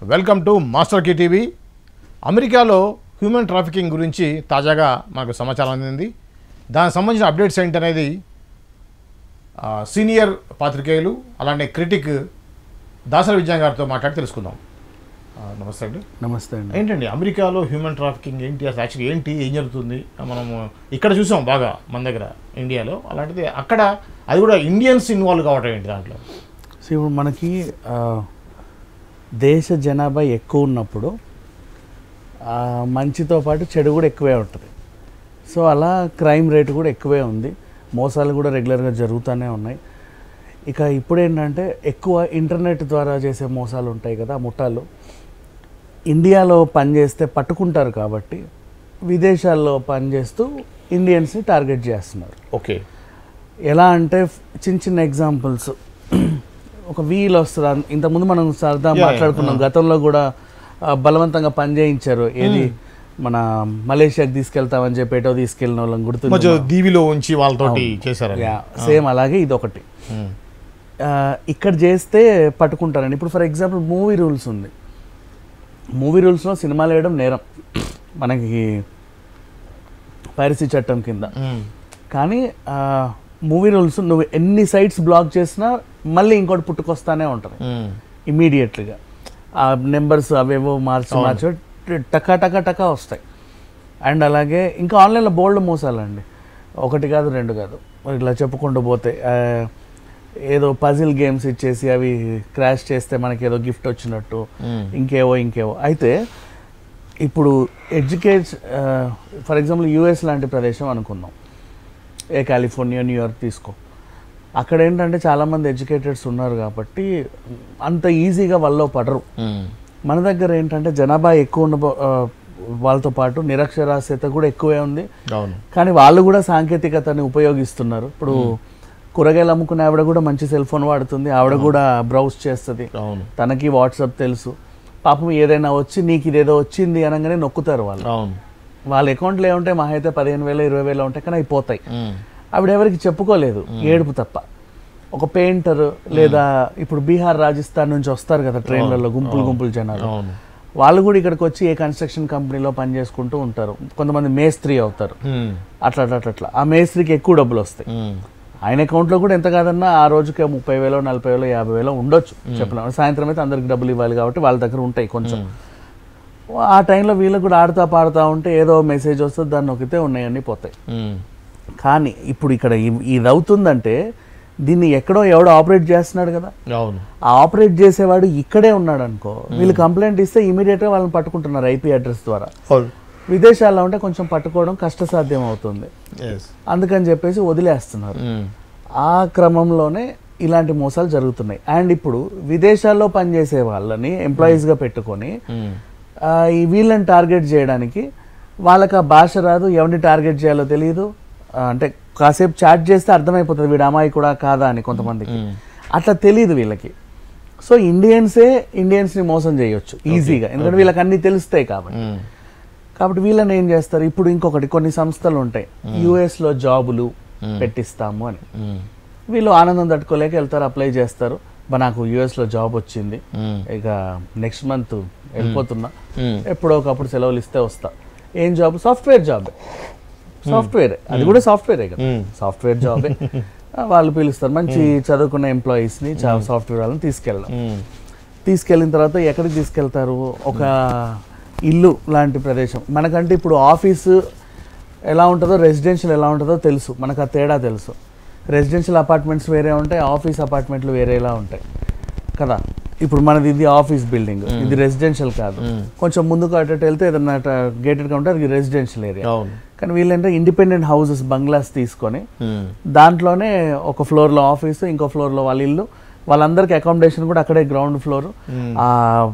Welcome to master కి TV అమెరికాలో human trafficking గురించి తాజాగా మనకు సమాచారం అందింది దానికి సంబంధించిన అప్డేట్స్ ఏంటనేది ఆ, సీనియర్ పాత్రికేయులు అలానే క్రిటిక్ దాసరి విజయ్ గారితో మాట్లాడి తెలుసుకుందాం ఆ, నమస్తే అండి నమస్తే అండి ఏంటండి అమెరికాలో హ్యూమన్ ట్రాఫికింగ్ ఏంటి అసలు యాక్చువల్లీ ఏంటి ఏం జరుగుతుంది మనము ఇక్కడ చూసాం బాగా మన దగ్గర ఇండియాలో అలాంటిది అక్కడ అది కూడా ఇండియన్స్ ఇన్వాల్వ్ కావటం ఏంటి దాంట్లో సో ఇప్పుడు మనకి ఆ, దేశ జనాభా ఎక్కువ ఉన్నప్పుడు ఆ, మంచితో పాటు చెడు కూడా ఎక్కువే ఉంటుంది సో అలా క్రైమ్ రేట్ కూడా ఎక్కువే ఉంది మోసాలు కూడా రెగ్యులర్గా జరుగుతూనే ఉన్నాయి ఇక ఇప్పుడు ఏంటంటే ఎక్కువ ఇంటర్నెట్ ద్వారా చేసే మోసాలు ఉంటాయి కదా ఆ ముఠాలు ఇండియాలో పనిచేస్తే పట్టుకుంటారు కాబట్టి విదేశాల్లో పనిచేస్తూ ఇండియన్స్ని టార్గెట్ చేస్తున్నారు ఓకే ఎలా అంటే ఫ్- చిన్న చిన్న ఎగ్జాంపుల్స్ ఒక వీల్ వస్తుంది అన్- ఇంతకుముందు మనం సరదా Yeah, yeah, మాట్లాడుకున్నాం గతంలో కూడా ఆ, బలవంతంగా పని చేయించారు ఏది మన మలేషియాకి తీసుకెళ్తామని చెప్పి ఎటో తీసుకెళ్ళిన వాళ్ళని గుర్తు మధ్య దీవిలో ఉంచి వాళ్ళతోటి చేశారు సేమ్ అలాగే ఇది ఒకటి ఆ, ఇక్కడ చేస్తే పట్టుకుంటారండి ఇప్పుడు ఫర్ ఎగ్జాంపుల్ మూవీ రూల్స్ ఉంది మూవీ రూల్స్లో సినిమాలు వేయడం నేరం మనకి పైరసీ చట్టం కింద కానీ మూవీ రూల్స్ నువ్వు ఎన్ని సైట్స్ బ్లాక్ చేసినా మళ్ళీ ఇంకోటి పుట్టుకొస్తానే ఉంటుంది ఇమీడియట్లీగా ఆ నెంబర్స్ అవేవో మార్చి అవును. మార్చి టకా టకా టకా వస్తాయి అండ్ అలాగే ఇంకా ఆన్లైన్లో బోల్డ్ మోసాలండి ఒకటి కాదు రెండు కాదు మరి ఇట్లా చెప్పుకుంటూ పోతే ఆ, ఏదో పజిల్ గేమ్స్ ఇచ్చేసి అవి క్రాష్ చేస్తే మనకి ఏదో గిఫ్ట్ వచ్చినట్టు ఇంకేవో ఇంకేవో అయితే ఇప్పుడు ఎడ్యుకేట్ ఫర్ ఎగ్జాంపుల్ యూఎస్ లాంటి ప్రదేశం అనుకుందాం ఏ కాలిఫోర్నియా న్యూయార్క్ తీసుకో అక్కడ ఏంటంటే చాలామంది ఎడ్యుకేటెడ్స్ ఉన్నారు కాబట్టి అంత ఈజీగా వాళ్ళు పడరు మన దగ్గర ఏంటంటే జనాభా ఎక్కువ ఉన్న బ- ఆ, వాళ్ళతో పాటు నిరక్షరాస్యత కూడా ఎక్కువే ఉంది అవును కానీ వాళ్ళు కూడా సాంకేతికతని ఉపయోగిస్తున్నారు ఇప్పుడు కూరగాయలు అమ్ముకునే ఆవిడ కూడా మంచి సెల్ ఫోన్ వాడుతుంది ఆవిడ కూడా బ్రౌజ్ చేస్తుంది అవును తనకి వాట్సాప్ తెలుసు పాపం ఏదైనా వచ్చి నీకు ఇదేదో వచ్చింది అనగానే నొక్కుతారు వాళ్ళు అవును వాళ్ళ అకౌంట్లో ఏముంటాయి మహా అయితే పదిహేను వేలు ఇరవై వేలు ఉంటాయి కానీ అవి పోతాయి ఆవిడ ఎవరికి చెప్పుకోలేదు ఏడుపు తప్ప ఒక పెయింటర్ లేదా ఇప్పుడు బీహార్ రాజస్థాన్ నుంచి వస్తారు కదా ట్రైన్లలో గుంపులు గుంపులు జనాలు అవును వాళ్ళు కూడా ఇక్కడికి వచ్చి ఏ కన్స్ట్రక్షన్ కంపెనీలో పని చేసుకుంటూ ఉంటారు కొంతమంది మేస్త్రి అవుతారు అట్లా అట్లా అట్లా అట్లా ఆ మేస్త్రికి ఎక్కువ డబ్బులు వస్తాయి ఆయన అకౌంట్లో కూడా ఎంత కాదన్నా ఆ రోజుకి ముప్పై వేలో నలభై వేలో యాభై వేలో ఉండొచ్చు చెప్పలేము సాయంత్రం అయితే అందరికి డబ్బులు ఇవ్వాలి కాబట్టి వాళ్ళ దగ్గర ఉంటాయి కొంచెం ఆ టైంలో వీళ్ళకి కూడా ఆడుతా పాడుతూ ఉంటే ఏదో మెసేజ్ వస్తుంది దాన్ని నొక్కితే ఉన్నాయన్నీ పోతాయి కానీ ఇప్పుడు ఇక్కడ ఇ- ఇది అవుతుందంటే దీన్ని ఎక్కడో ఎవడో ఆపరేట్ చేస్తున్నాడు కదా అవును ఆ ఆపరేట్ చేసేవాడు ఇక్కడే ఉన్నాడు అనుకో వీళ్ళు కంప్లైంట్ ఇస్తే ఇమీడియట్గా వాళ్ళని పట్టుకుంటున్నారు ఐపీ అడ్రస్ ద్వారా విదేశాల్లో ఉంటే కొంచెం పట్టుకోవడం కష్టసాధ్యం అవుతుంది ఎస్ అందుకని చెప్పేసి వదిలేస్తున్నారు ఆ క్రమంలోనే ఇలాంటి మోసాలు జరుగుతున్నాయి అండ్ ఇప్పుడు విదేశాల్లో పనిచేసే వాళ్ళని ఎంప్లాయీస్గా పెట్టుకొని ఆ, ఈ వీళ్ళని టార్గెట్ చేయడానికి వాళ్ళకి ఆ భాష రాదు ఎవరిని టార్గెట్ చేయాలో తెలియదు ఆ, అంటే కాసేపు చాట్ చేస్తే అర్థమైపోతుంది వీడు అమ్మాయి కూడా కాదా అని కొంతమందికి అట్లా తెలియదు వీళ్ళకి సో ఇండియన్సే ఇండియన్స్ని మోసం చేయొచ్చు ఈజీగా ఎందుకంటే వీళ్ళకి అన్నీ తెలుస్తాయి కాబట్టి కాబట్టి వీళ్ళని ఏం చేస్తారు ఇప్పుడు ఇంకొకటి కొన్ని సంస్థలు ఉంటాయి US లో జాబులు పెట్టిస్తాము అని వీళ్ళు ఆనందం తట్టుకోలేక వెళ్తారు అప్లై చేస్తారు బా నాకు US లో జాబ్ వచ్చింది ఇక నెక్స్ట్ మంత్ వెళ్ళిపోతున్నా ఎప్పుడో ఒకప్పుడు సెలవులు ఇస్తే వస్తా ఏం జాబ్ సాఫ్ట్వేర్ జాబ్ సాఫ్ట్వేర్ అది కూడా సాఫ్ట్వేరే కదా సాఫ్ట్వేర్ జాబే వాళ్ళు పిలుస్తారు మంచి చదువుకున్న ఎంప్లాయీస్ని సాఫ్ట్వేర్ వాళ్ళని తీసుకెళ్ళడం తీసుకెళ్ళిన తర్వాత ఎక్కడికి తీసుకెళ్తారు ఒక ఇల్లు లాంటి ప్రదేశం మనకంటే ఇప్పుడు ఆఫీసు ఎలా ఉంటుందో రెసిడెన్షియల్ ఎలా ఉంటుందో తెలుసు మనకు ఆ తేడా తెలుసు రెసిడెన్షియల్ అపార్ట్మెంట్స్ వేరే ఉంటాయి ఆఫీస్ అపార్ట్మెంట్లు వేరేలా ఉంటాయి కదా ఇప్పుడు మనది ఇది ఆఫీస్ బిల్డింగ్ ఇది రెసిడెన్షియల్ కాదు కొంచెం ముందుకు అటు ఇటు వెళ్తే ఏదన్నా గేటెడ్గా ఉంటే అది రెసిడెన్షియల్ ఏరియా అవును కానీ వీళ్ళంటే ఇండిపెండెంట్ హౌసెస్ బంగ్లాస్ తీసుకొని దాంట్లోనే ఒక ఫ్లోర్లో ఆఫీసు ఇంకో ఫ్లోర్లో వాళ్ళ ఇల్లు వాళ్ళందరికీ అకామిడేషన్ కూడా అక్కడే గ్రౌండ్ ఫ్లోర్ ఆ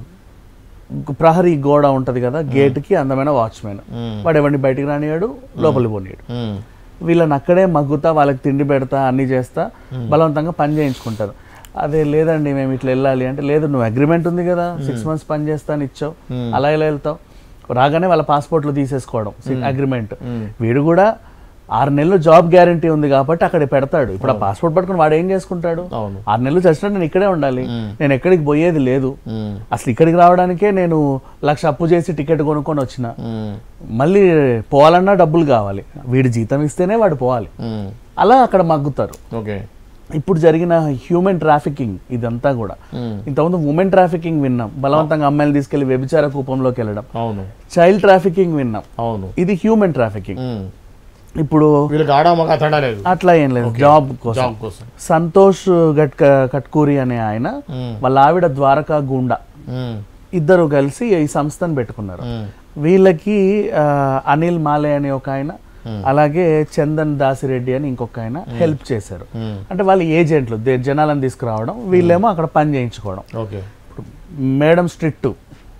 ప్రహరీ గోడ ఉంటది కదా గేట్కి అందమైన వాచ్మెన్ వాడు ఎవరిని బయటికి రానియాడు లోపలికి పోనీయాడు వీళ్ళని అక్కడే మగ్గుతా వాళ్ళకి తిండి పెడతా అన్ని చేస్తా బలవంతంగా పని చేయించుకుంటారు అదే లేదండి మేము ఇట్లా వెళ్ళాలి అంటే లేదు నువ్వు అగ్రిమెంట్ ఉంది కదా సిక్స్ మంత్స్ పని చేస్తా అని ఇచ్చావు అలా ఇలా వెళ్తావు రాగానే వాళ్ళ పాస్పోర్ట్లు తీసేసుకోవడం అగ్రిమెంట్ వీడు కూడా ఆరు నెలలు జాబ్ గ్యారంటీ ఉంది కాబట్టి అక్కడ పెడతాడు ఇప్పుడు ఆ పాస్పోర్ట్ పట్టుకుని వాడు ఏం చేసుకుంటాడు అవును ఆరు నెలలు చచ్చినట్టు నేను ఇక్కడే ఉండాలి నేను ఎక్కడికి పోయేది లేదు ఉమ్, అసలు ఇక్కడికి రావడానికే నేను లక్ష అప్పు చేసి టికెట్ కొనుక్కొని వచ్చిన ఉమ్, మళ్ళీ పోవాలన్నా డబ్బులు కావాలి వీడి జీతం ఇస్తేనే వాడు పోవాలి ఉమ్, అలా అక్కడ మగ్గుతారు ఓకే ఇప్పుడు జరిగిన హ్యూమన్ ట్రాఫికింగ్ ఇదంతా కూడా ఉమ్, ఇంతకుముందు ఉమెన్ ట్రాఫికింగ్ విన్నాం బలవంతంగా అమ్మాయిలు తీసుకెళ్లి వ్యభిచార కూపంలోకి వెళ్ళడం అవును చైల్డ్ ట్రాఫికింగ్ విన్నాం అవును ఇది హ్యూమన్ ట్రాఫికింగ్ ఉమ్, ఇప్పుడు వీళ్ళకి ఆడ మగ తేడా లేదు అట్లా ఏం లేదు జాబ్ కోసం జాబ్ కోసం సంతోష్ గట్క కట్కూరి అనే ఆయన ఉమ్, వాళ్ళ ఆవిడ ద్వారకా గుండా ఉమ్, ఇద్దరు కలిసి ఈ సంస్థను పెట్టుకున్నారు ఉమ్, వీళ్ళకి ఆ, అనిల్ మాలే అనే ఒక ఆయన అలాగే చందన్ దాసిరెడ్డి అని ఇంకొక ఆయన హెల్ప్ చేశారు ఉమ్, అంటే వాళ్ళు ఏజెంట్లు దే- జనాలను తీసుకురావడం వీళ్ళేమో అక్కడ పని చేయించుకోవడం okay madam strict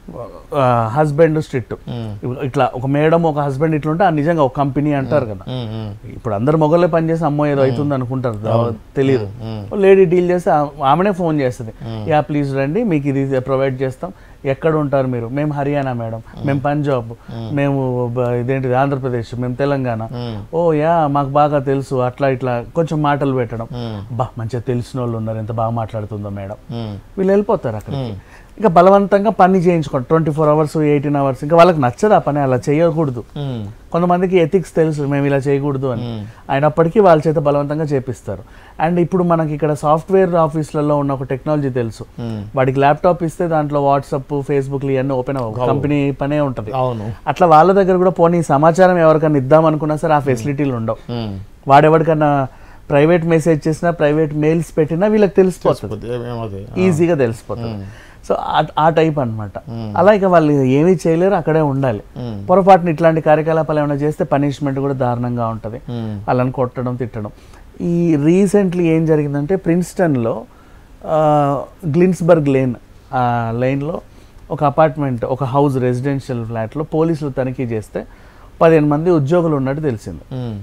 husband strict um, ఇట్లా ఒక మేడం ఒక హస్బెండ్ ఇట్లా ఉంటే ఆ నిజంగా ఒక కంపెనీ అంటారు కదా ఉమ్, ఉమ్, ఇప్పుడు అందరు మొగలే పని చేసి అమ్మో ఏదో అవుతుంది అనుకుంటారు దా- తెలియదు ఉమ్, లేడీ డీల్ చేస్తే ఆ- ఆమెనే ఫోన్ చేస్తుంది యా ప్లీజ్ రండి మీకు ఇది ప్రొవైడ్ చేస్తాం ఎక్కడ ఉంటారు మీరు మేము హర్యానా మేడం మేము పంజాబ్ మేము బ- ఇదేంటిది ఆంధ్రప్రదేశ్ మేము తెలంగాణ ఉమ్, ఓ యా మాకు బాగా తెలుసు అట్లా ఇట్లా కొంచెం మాటలు పెట్టడం ఉమ్, బా మంచిగా తెలిసిన వాళ్ళు ఉన్నారు ఎంత బాగా మాట్లాడుతుందో మేడం ఉమ్, వీళ్ళు వెళ్ళిపోతారు అక్కడికి ఇంకా బలవంతంగా పని చేయించుకోండి twenty four hours eighteen hours ఇంకా వాళ్ళకి నచ్చదు ఆ పని అలా చేయకూడదు ఉమ్, కొంతమందికి ఎథిక్స్ తెలుసు మేము ఇలా చేయకూడదు అని ఉమ్, అయినప్పటికీ వాళ్ళ చేత బలవంతంగా చేపిస్తారు అండ్ ఇప్పుడు మనకి ఇక్కడ సాఫ్ట్వేర్ ఆఫీసులలో ఉన్న ఒక టెక్నాలజీ తెలుసు ఉమ్, వాడికి ల్యాప్టాప్ ఇస్తే దాంట్లో వాట్సాప్ ఫేస్బుక్ ఇవన్నీ ఓపెన్ అవ్వవు కంపెనీ పనే ఉంటుంది అవును అట్లా వాళ్ళ దగ్గర కూడా పోనీ సమాచారం ఎవరికైనా ఇద్దాం అనుకున్నా సరే ఆ ఫెసిలిటీలు ఉండవు ఉమ్, వాడెవరికన్నా ప్రైవేట్ మెసేజ్ చేసినా ప్రైవేట్ మెయిల్స్ పెట్టినా వీళ్ళకి తెలిసిపోతుంది ఏం- ఏమది ఈజీగా తెలిసిపోతుంది సో ఆ- ఆ టైప్ అన్నమాట అలా ఇక వాళ్ళు ఏమీ చేయలేరు అక్కడే ఉండాలి ఉమ్, పొరపాటున ఇట్లాంటి కార్యకలాపాలు ఏమైనా చేస్తే పనిష్మెంట్ కూడా దారుణంగా ఉంటుంది ఉమ్, వాళ్ళని కొట్టడం తిట్టడం ఈ రీసెంట్లీ ఏం జరిగిందంటే ప్రిన్స్టన్లో గ్లిన్స్బర్గ్ లేన్ ఆ లైన్లో ఒక అపార్ట్మెంట్ ఒక హౌస్ రెసిడెన్షియల్ ఫ్లాట్లో పోలీసులు తనిఖీ చేస్తే పదిహేను మంది ఉద్యోగులు ఉన్నట్టు తెలిసింది ఉమ్,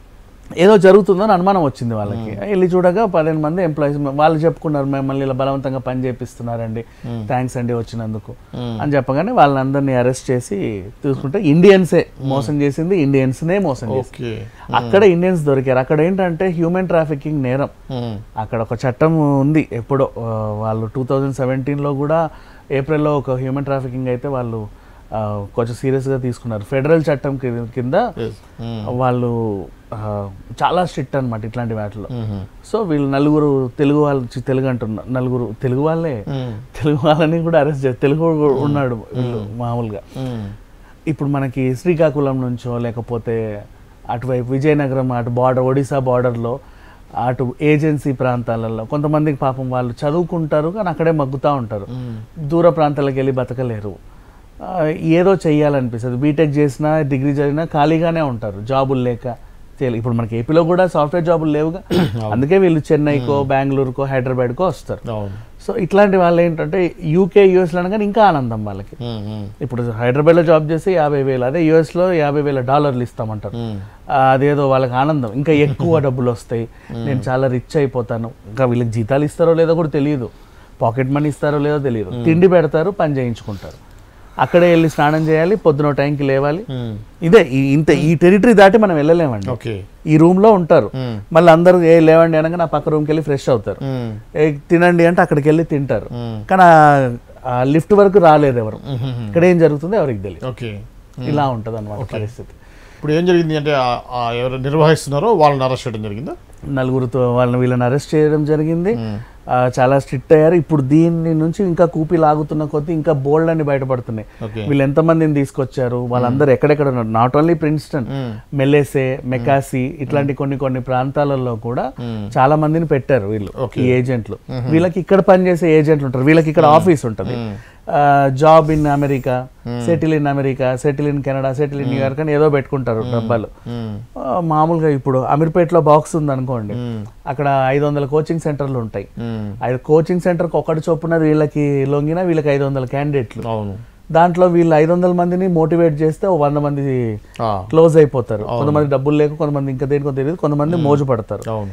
ఏదో జరుగుతుందని అనుమానం వచ్చింది వాళ్ళకి వెళ్ళి చూడగా పదిహేను మంది ఎంప్లాయీస్ వాళ్ళు చెప్పుకున్నారు మిమ్మల్ని ఇలా బలవంతంగా పని చేపిస్తున్నారండి థ్యాంక్స్ అండి వచ్చినందుకు ఉమ్, అని చెప్పగానే వాళ్ళందరినీ అరెస్ట్ చేసి చూసుకుంటే ఇండియన్సే మోసం చేసింది ఇండియన్స్నే మోసం చేసింది ఓకే అక్కడ ఇండియన్స్ దొరికారు అక్కడ ఏంటంటే హ్యూమన్ ట్రాఫికింగ్ నేరం ఉమ్, అక్కడ ఒక చట్టం ఉంది ఎప్పుడో ఆ, వాళ్ళు టూ థౌజండ్ సెవెంటీన్లో కూడా ఏప్రిల్లో ఒక హ్యూమన్ ట్రాఫికింగ్ అయితే వాళ్ళు ఆ, కొంచెం సీరియస్గా తీసుకున్నారు ఫెడరల్ చట్టం కి- కింద yes, ఉమ్, వాళ్ళు ఆ, చాలా స్ట్రిక్ట్ అనమాట ఇట్లాంటి వాటిలో ఉమ్, సో వీళ్ళు నలుగురు తెలుగు వాళ్ళు చి- తెలుగు అంటున్నారు నలుగురు తెలుగు వాళ్ళే ఉమ్, తెలుగు వాళ్ళని కూడా అరెస్ట్ చేస్తారు తెలుగు కూడా ఉన్నాడు వీళ్ళు మామూలుగా ఉమ్, ఇప్పుడు మనకి శ్రీకాకుళం నుంచో లేకపోతే అటువైపు విజయనగరం అటు బార్డర్ ఒడిశా బార్డర్లో అటు ఏజెన్సీ ప్రాంతాలలో కొంతమందికి పాపం వాళ్ళు చదువుకుంటారు కానీ అక్కడే మగ్గుతూ ఉంటారు ఉమ్, దూర ప్రాంతాలకు వెళ్ళి బతకలేరు ఆ, ఏదో చెయ్యాలనిపిస్తుంది బీటెక్ చేసినా డిగ్రీ చదివినా ఖాళీగానే ఉంటారు జాబులు లేక చేయలే- ఇప్పుడు మనకి ఏపీలో కూడా సాఫ్ట్వేర్ జాబులు లేవుగా అందుకే వీళ్ళు చెన్నైకో బెంగళూరుకో హైదరాబాద్కో వస్తారు అవును సో ఇట్లాంటి వాళ్ళు ఏంటంటే యూకే యూఎస్లో అనగానే ఇంకా ఆనందం వాళ్ళకి ఉమ్, ఉమ్, ఇప్పుడు హైదరాబాద్లో జాబ్ చేస్తే యాభై వేలు అదే యూఎస్లో యాభై వేల డాలర్లు ఇస్తామంటారు ఉమ్, ఆ, అదేదో వాళ్ళకి ఆనందం ఇంకా ఎక్కువ డబ్బులు వస్తాయి నేను చాలా రిచ్ అయిపోతాను ఇంకా వీళ్ళకి జీతాలు ఇస్తారో లేదో కూడా తెలియదు పాకెట్ మనీ ఇస్తారో లేదో తెలియదు తిండి పెడతారు పని చేయించుకుంటారు అక్కడే వెళ్ళి స్నానం చేయాలి పొద్దున టైంకి లేవాలి ఉమ్, ఇదే ఈ- ఇంత ఈ టెరిటరీ దాటి మనం వెళ్ళలేమండి ఓకే ఈ రూమ్లో ఉంటారు ఉమ్, మళ్ళీ అందరూ ఏ లేవండి అనగా నా పక్క రూమ్కి వెళ్ళి ఫ్రెష్ అవుతారు ఉమ్, ఏ తినండి అంటే అక్కడికి వెళ్ళి తింటారు ఉమ్, కానీ ఆ- ఆ లిఫ్ట్ వరకు రాలేరు ఎవరు ఉమ్, ఉమ్, ఇక్కడ ఏం జరుగుతుందో ఎవరికి తెలియదు ఓకే ఇలా ఉంటుంది అనమాట పరిస్థితి ఇప్పుడు ఏం జరిగింది అంటే ఆ- ఆ ఎవరు నిర్వహిస్తున్నారో వాళ్ళని అరెస్ట్ చేయడం జరిగిందా నలుగురితో వాళ్ళని వీళ్ళని అరెస్ట్ చేయడం జరిగింది ఉమ్, ఆ, చాలా స్ట్రిక్ట్ అయ్యారు ఇప్పుడు దీని నుంచి ఇంకా కూపి లాగుతున్న కొద్దీ ఇంకా బోల్డ్ అని బయటపడుతున్నాయి ఓకే వీళ్ళు ఎంతమందిని తీసుకొచ్చారు వాళ్ళందరూ ఎక్కడెక్కడ ఉన్నారు నాట్ ఓన్లీ ప్రిన్స్టన్ ఉమ్, మెల్లెసే మెకాసి ఇట్లాంటి కొన్ని కొన్ని ప్రాంతాలలో కూడా ఉమ్, చాలా మందిని పెట్టారు వీళ్ళు Okay. ఈ ఏజెంట్లు వీళ్ళకి ఇక్కడ పనిచేసే ఏజెంట్లు ఉంటారు వీళ్ళకి ఇక్కడ ఆఫీస్ ఉంటుంది um, job in America settle in America settle in Canada settle in New York అని ఏదో పెట్టుకుంటారు డబ్బాలు ఉమ్, ఆ, మామూలుగా ఇప్పుడు అమీర్పేటలో బాక్స్ ఉంది అనుకోండి ఉమ్, అక్కడ ఐదు వందల కోచింగ్ సెంటర్లు ఉంటాయి ఉమ్, ఐదు కోచింగ్ సెంటర్కి ఒకటి చొప్పున వీళ్ళకి లొంగిన వీళ్ళకి ఐదు వందల క్యాండిడేట్లు అవును దాంట్లో వీళ్ళు ఐదు వందల మందిని మోటివేట్ చేస్తే ఓ వంద మంది ఆ, క్లోజ్ అయిపోతారు కొంతమంది డబ్బులు లేక కొంతమంది ఇంకా దేనికో తెలియదు కొంతమంది మోజు పడతారు అవును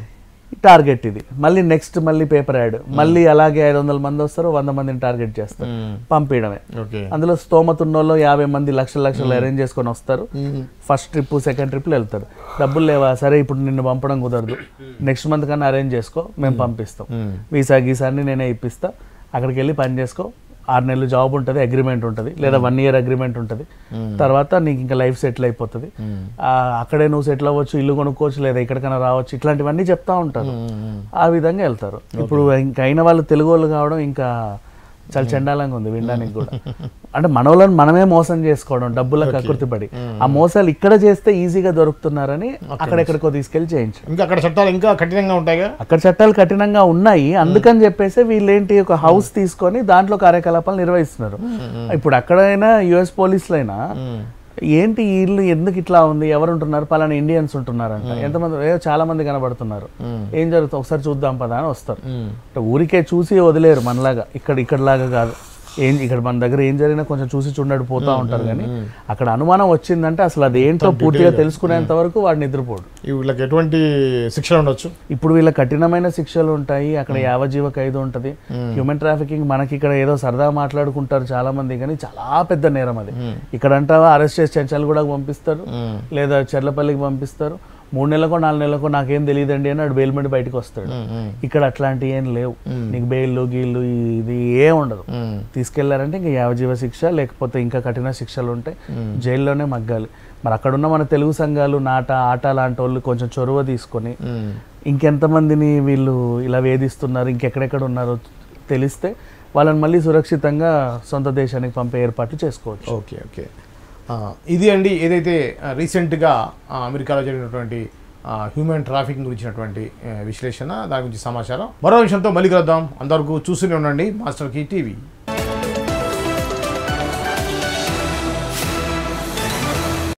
టార్గెట్ ఇది మళ్ళీ నెక్స్ట్ మళ్ళీ పేపర్ యాడ్ మళ్ళీ అలాగే ఐదు వందల మంది వస్తారు వంద మందిని టార్గెట్ చేస్తారు పంపించడమే ఓకే అందులో స్తోమత ఉన్నోళ్ళు యాభై మంది లక్షల లక్షలు అరేంజ్ చేసుకొని వస్తారు ఫస్ట్ ట్రిప్ సెకండ్ ట్రిప్లో వెళ్తారు డబ్బులు లేవా సరే ఇప్పుడు నిన్ను పంపడం కుదరదు నెక్స్ట్ మంత్ కన్నా అరేంజ్ చేసుకో మేము పంపిస్తాం వీసా గీసా అన్ని నేనే ఇప్పిస్తా అక్కడికి వెళ్ళి పని చేసుకో ఆరు నెలలు జాబ్ ఉంటుంది అగ్రిమెంట్ ఉంటుంది లేదా వన్ ఇయర్ అగ్రిమెంట్ ఉంటుంది తర్వాత నీకు ఇంకా లైఫ్ సెటిల్ అయిపోతుంది ఆ, అక్కడే నువ్వు సెటిల్ అవ్వచ్చు ఇల్లు కొనుక్కోవచ్చు లేదా ఎక్కడికైనా రావచ్చు ఇట్లాంటివన్నీ చెప్తా ఉంటారు ఆ విధంగా వెళ్తారు ఇప్పుడు ఇంకా అయిన వాళ్ళు తెలుగు వాళ్ళు కావడం ఇంకా చాలా చండాలంగా ఉంది వినడానికి కూడా అంటే మనోళ్ళని మనమే మోసం చేసుకోవడం డబ్బులకు కకృతి పడి ఆ మోసాలు ఇక్కడ చేస్తే ఈజీగా దొరుకుతున్నారని అక్కడెక్కడికో తీసుకెళ్లి చేయించడం ఇంకా అక్కడ చట్టాలు ఇంకా కఠినంగా ఉంటాయిగా అక్కడ చట్టాలు కఠినంగా ఉన్నాయి అందుకని చెప్పేసి వీళ్ళేంటి ఒక హౌస్ తీసుకొని దాంట్లో కార్యకలాపాలు నిర్వహిస్తున్నారు ఇప్పుడు అక్కడైనా యుఎస్ పోలీసులైనా ఏంటి వీళ్ళు ఎందుకు ఇట్లా ఉంది ఎవరు ఉంటున్నారు పలానా ఇండియన్స్ ఉంటున్నారంట ఎంతమంది ఏ చాలా మంది కనబడుతున్నారు ఏం జరుగుతుంది ఒకసారి చూద్దాం పదా అని వస్తారు అంటే ఊరికే చూసి వదిలేరు మనలాగా ఇక్కడ ఇక్కడలాగా కాదు ఏం ఇక్కడ మన దగ్గర ఏం జరిగినా కొంచెం చూసి చూడడు పోతా ఉంటారు కానీ అక్కడ అనుమానం వచ్చిందంటే అసలు అది ఏంటో పూర్తిగా తెలుసుకునేంత వరకు వాడు నిద్రపోడు ఈ వీళ్ళకి ఎటువంటి శిక్షలు ఉండొచ్చు ఇప్పుడు వీళ్ళ కఠినమైన శిక్షలు ఉంటాయి అక్కడ యావజీవ ఖైదు ఉంటది హ్యూమన్ ట్రాఫికింగ్ మనకి ఇక్కడ ఏదో సరదా మాట్లాడుకుంటారు చాలా మంది కానీ చాలా పెద్ద నేరం అది ఇక్కడ అంటావా అరెస్ట్ చేసి చెంచాలు కూడా పంపిస్తారు లేదా చెర్లపల్లికి పంపిస్తారు మూడు నెలలకో నాలుగు నెలలకో నాకేం తెలియదండి అని వాడు బెయిల్ మీద బయటకు వస్తాడు ఇక్కడ అట్లాంటివి ఏం లేవు నీకు బెయిల్ గీళ్ళు ఇది ఏం ఉండదు తీసుకెళ్లారంటే ఇంకా యావజీవ శిక్ష లేకపోతే ఇంకా కఠిన శిక్షలు ఉంటాయి జైల్లోనే మగ్గాలి మరి అక్కడున్న మన తెలుగు సంఘాలు నాట ఆట లాంటి వాళ్ళు కొంచెం చొరవ తీసుకొని ఇంకెంతమందిని వీళ్ళు ఇలా వేధిస్తున్నారు ఇంకెక్కడెక్కడ ఉన్నారో తెలిస్తే వాళ్ళని మళ్ళీ సురక్షితంగా సొంత దేశానికి పంపే ఏర్పాట్లు చేసుకోవచ్చు ఓకే ఓకే ఆ, ఇది అండి ఏదైతే ఆ, రీసెంట్గా ఆ, అమెరికాలో జరిగినటువంటి ఆ, హ్యూమన్ ట్రాఫికింగ్ గురించినటువంటి ఆ, విశ్లేషణ దాని గురించి సమాచారం మరో విషయంతో మళ్ళీ కలుద్దాం అందరికీ చూస్తూనే ఉండండి మాస్టర్ కీ టీవీ